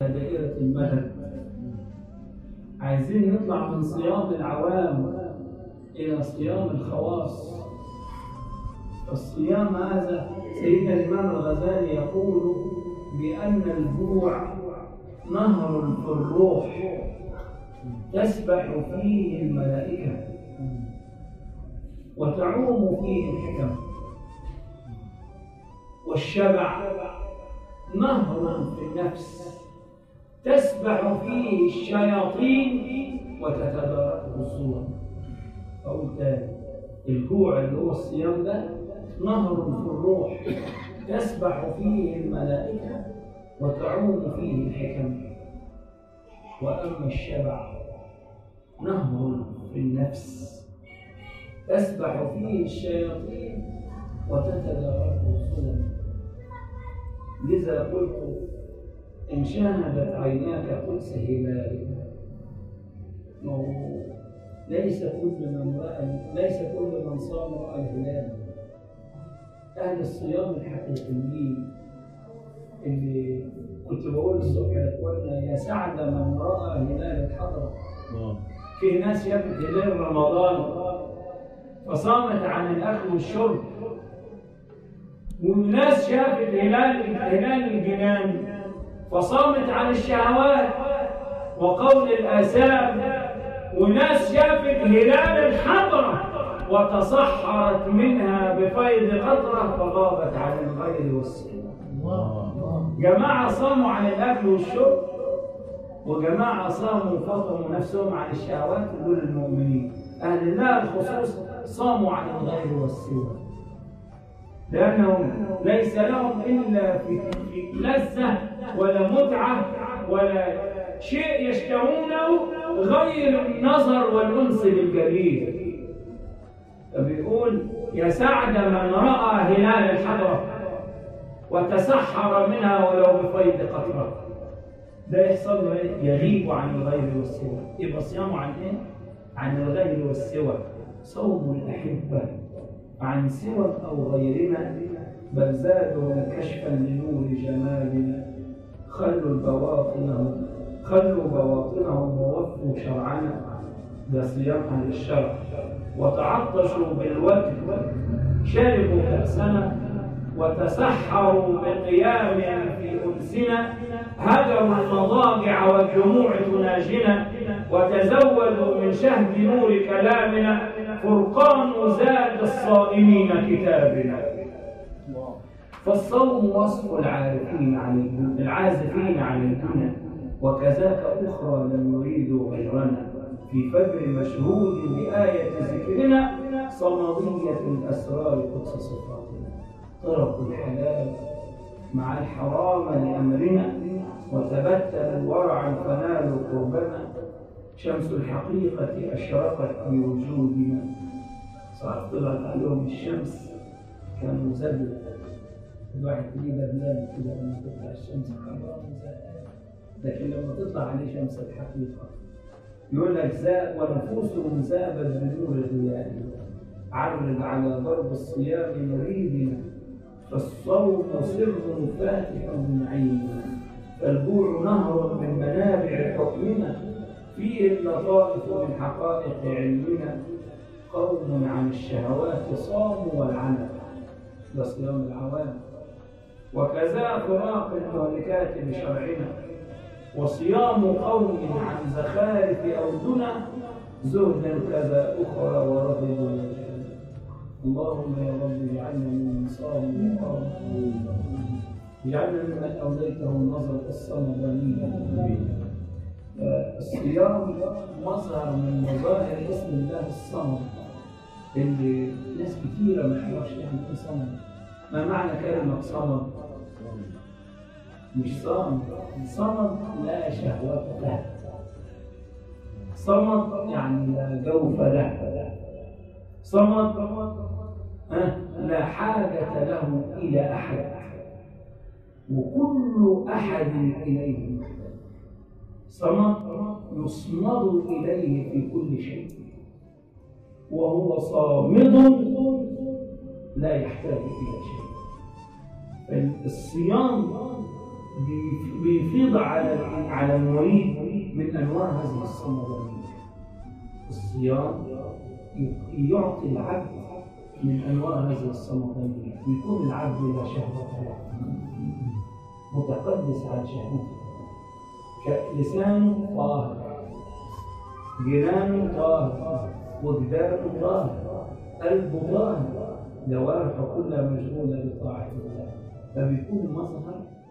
دائرة المدد عايزين نطلع من صيام العوام إلى صيام الخواص الصيام هذا سيدنا الإمام الغزالي يقول بأن الجوع نهر في الروح تسبح فيه الملائكة وتعوم فيه الحكم والشبع نهر في النفس تسبح فيه الشياطين وتتبارك الصور أقول تاني الجوع اللي هو الصيام ده نهر في الروح تسبح فيه الملائكة وتعوم فيه الحكم وأما الشبع نهر في النفس تسبح فيه الشياطين وتتدارك الصور لذا قلت إن شاهدت عيناك قدس هلال ليس كل من رأى ليس كل من صام رأى الهلال أهل الصيام الحقيقيين اللي كنت بقول الصبح يا إخوانا يا سعد من رأى هلال الحضرة في ناس شافت هلال رمضان فصامت عن الأكل والشرب وناس شافت هلال هلال الجنان فصامت عن الشهوات وقول الآثام وناس شافت هلال الحضرة وتصحرت منها بفيض قطرة فغابت عن الغير والسلام جماعة صاموا عن الأكل والشرب وجماعة صاموا فطموا نفسهم عن الشهوات دول المؤمنين أهل الله الخصوص صاموا عن الغير والسوى لأنهم ليس لهم إلا في لذة ولا متعة ولا شيء يشتهونه غير النظر والأنس بالجليل فبيقول يا سعد من رأى هلال الحضرة وتسحر منها ولو بفيض قطرة ده يحصل له ايه؟ يغيب عن الغير والسوى يبقى صيامه عن ايه؟ عن الغير والسوى صوم الأحبة عن سوى أو غيرنا بل زادوا كشفا لنور جمالنا خلوا البواطنهم خلوا بواطنهم ووفوا شرعنا ده صيام أهل الشرع وتعطشوا بالوجه شربوا كأسنا وتسحروا بقيام في أنسنا هدروا المضاجع والجموع تناجنا وتزودوا من شهد نور كلامنا فرقان زاد الصائمين كتابنا فالصوم وصف العارفين عن العازفين عن الدنيا وكذاك أخرى لم يريدوا غيرنا في فجر مشهود بآية ذكرنا صمدية الأسرار قدس صفاتنا تركوا الحلال مع الحرام لأمرنا وتبتلوا ورعا فنالوا قربنا شمس الحقيقة أشرقت بوجودنا صار طلعت عليهم الشمس كانوا زبل الواحد تجي بدلان كده لما تطلع الشمس حمراء لكن لما تطلع عليه شمس الحقيقة يقول لك زاء ونفوسهم زابت بنور الرياء عرض على ضرب الصيام مريدنا فالصوم سر فاتح من عيننا فالجوع نهر من منابع حكمنا فيه اللطائف من حقائق علمنا قوم عن الشهوات صاموا والعنب ده صيام العوام وكذا فراق المهلكات بشرعنا وصيام قوم عن زخارف أو دنا زهدا كذا أخرى ورغبوا اللهم يا رب اجعلنا من صام اجعلنا ممن أوليته النظر الصمدانية الصيام مظهر من مظاهر اسم الله الصمد اللي ناس كثيرة ما تعرفش يعني ايه صمد ما معنى كلمة صمد؟ مش صمد صمد لا شهوة له صمد يعني لا جوف له صمد أه؟ لا حاجة له إلى أحد وكل أحد إليه محتاج صمد يصمد إليه في كل شيء وهو صامد لا يحتاج إلى شيء الصيام بي- بيفيض على على المريد من انواع هذه الصمدانيه الصيام ي- يعطي العبد من انواع هذه الصمدانيه ويكون العبد لا شهوه له متقدس عن شهوته ك- لسانه طاهر جيرانه طاهر وجدانه طاهر قلبه طاهر جوارحه كلها مشغوله بطاعه الله فبيكون مظهر